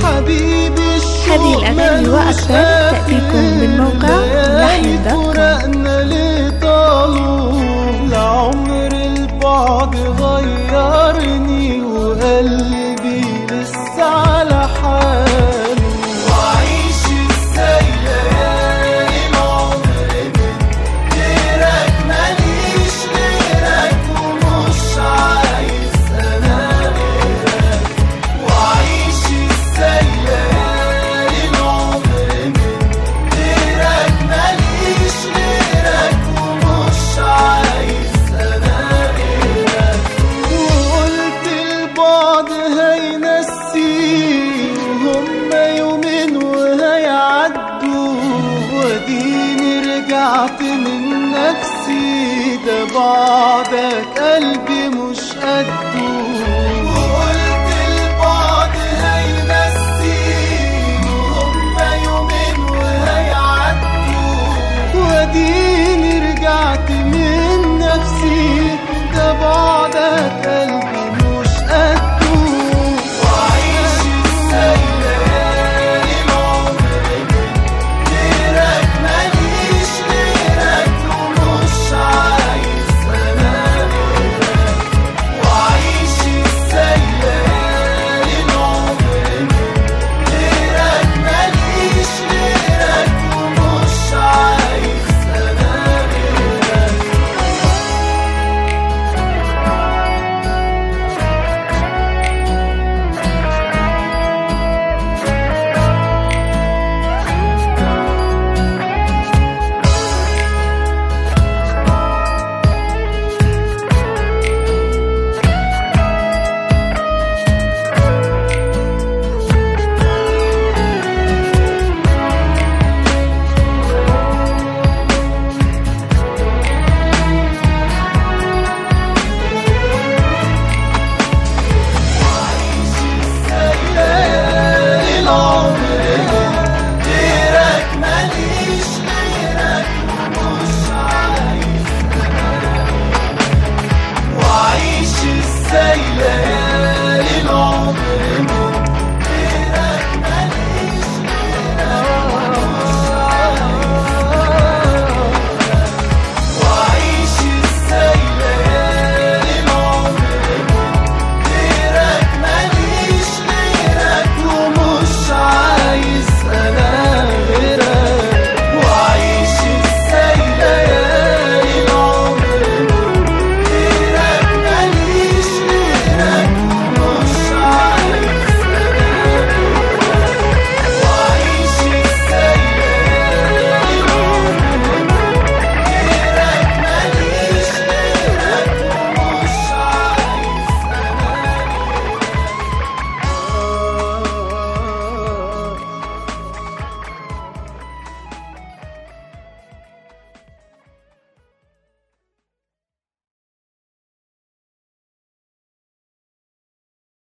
حبيبي الشوق هذه الأغاني ملوش وأكثر تأتيكم من موقع ليالي لحن دوت كوم. فراقنا ليه طالوا لعمر البعد غيرني وقلبي لسه على حاله وعيش ازاي ليالي العمر من غيرك ماليش غيرك ومش عايز انا غيرك وعيش ازاي ليالي العمر من غيرك ماليش غيرك ومش عايز انا غيرك وقلت البعد هينسي وهم يومين وهيعدوا واديني رجعت من نفسي ده بعدك قلبي مش قد